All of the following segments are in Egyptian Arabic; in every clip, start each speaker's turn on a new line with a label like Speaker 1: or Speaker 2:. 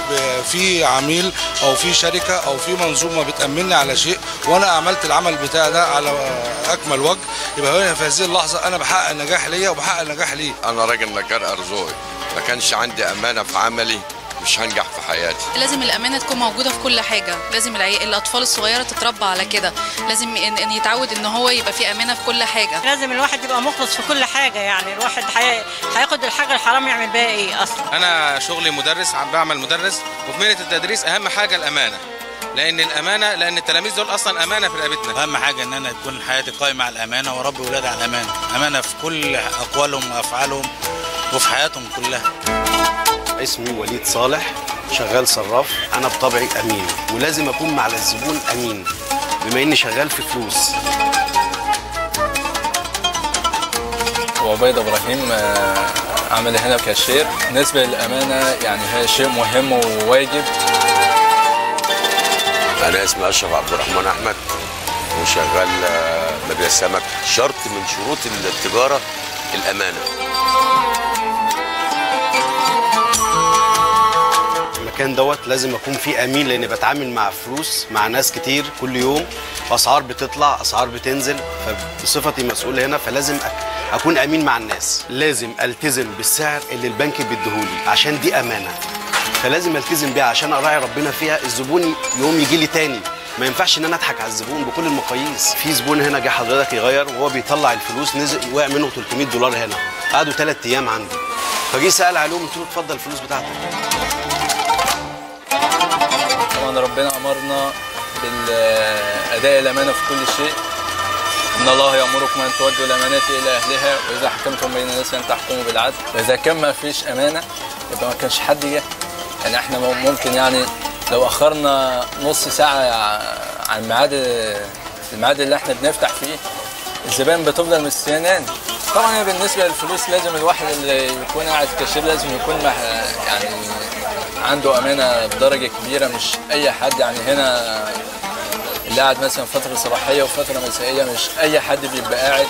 Speaker 1: ب- في عميل او في شركه او في منظومه بتامنني على شيء وانا عملت العمل بتاعي ده على اكمل وجه يبقى هنا في هذه اللحظه انا بحقق نجاح ليا وبحقق نجاح ليه
Speaker 2: انا راجل نجار ارزوقي ما كانش عندي امانه في عملي مش هنجح في حياتي
Speaker 3: لازم الامانه تكون موجوده في كل حاجه لازم العي... الاطفال الصغيره تتربى على كده لازم ان, إن يتعود ان هو يبقى في امانه في كل حاجه
Speaker 4: لازم الواحد يبقى مخلص في كل حاجة يعني الواحد حي... هياخد الحاجة الحرام يعمل بيها ايه أصلا
Speaker 5: انا شغلي مدرس عم بعمل مدرس وفي مهنه التدريس اهم حاجه الامانه لان الامانه لان التلاميذ دول اصلا امانه في رقبتنا
Speaker 6: اهم حاجه ان انا تكون حياتي قائمه على الامانه واربي ولادي على الامانه امانه في كل اقوالهم وافعالهم وفي حياتهم كلها
Speaker 7: اسمي وليد صالح شغال صراف انا بطبعي امين ولازم اكون مع الزبون امين بما اني شغال في فلوس
Speaker 8: وعبيد ابراهيم آه، عمل هنا كاشير بالنسبه للامانه يعني هي شيء مهم وواجب
Speaker 2: انا اسمي اشرف عبد الرحمن احمد وشغال آه، مبيع سمك شرط من شروط التجاره الامانه
Speaker 7: المكان دوت لازم اكون فيه امين لاني بتعامل مع فلوس مع ناس كتير كل يوم اسعار بتطلع اسعار بتنزل فبصفتي مسؤول هنا فلازم أك- اكون امين مع الناس لازم التزم بالسعر اللي البنك بيديهولي عشان دي امانه فلازم التزم بيها عشان اراعي ربنا فيها الزبون يوم يجي لي تاني ما ينفعش ان انا اضحك على الزبون بكل المقاييس في زبون هنا جه حضرتك يغير وهو بيطلع الفلوس نزل وقع منه 300 دولار هنا قعدوا ثلاث ايام عندي فجي سال عليهم قلت له اتفضل الفلوس بتاعتك
Speaker 8: طبعا ربنا امرنا بالاداء الامانه في كل شيء ان الله يامركم ان تودوا الامانات الى اهلها واذا حكمتم بين الناس ان تحكموا بالعدل واذا كان ما فيش امانه يبقى ما كانش حد جه يعني احنا ممكن يعني لو اخرنا نص ساعه عن ميعاد الميعاد اللي احنا بنفتح فيه الزبائن بتفضل مستنيان طبعا هي بالنسبه للفلوس لازم الواحد اللي يكون قاعد كاشير لازم يكون مح يعني عنده امانه بدرجه كبيره مش اي حد يعني هنا اللي قاعد مثلا فتره صباحيه وفتره مسائيه مش اي حد بيبقى قاعد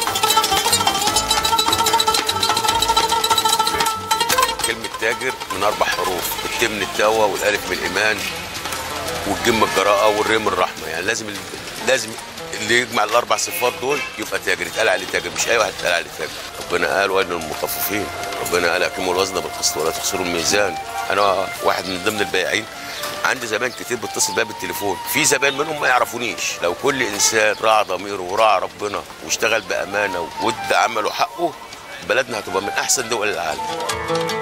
Speaker 2: كلمه تاجر من اربع حروف الت من التقوى والالف من الايمان والجيم من الجراءه والري من الرحمه يعني لازم لازم اللي يجمع الاربع صفات دول يبقى تاجر يتقال عليه تاجر مش اي واحد يتقال عليه تاجر ربنا قال وين المطففين ربنا قال اقيموا الوزن بالقسط ولا تخسروا الميزان انا واحد من ضمن البائعين عندي زبائن كتير بتصل بيا بالتليفون في زبائن منهم ما يعرفونيش لو كل انسان راعى ضميره وراعى ربنا واشتغل بامانه وادى عمله حقه بلدنا هتبقى من احسن دول العالم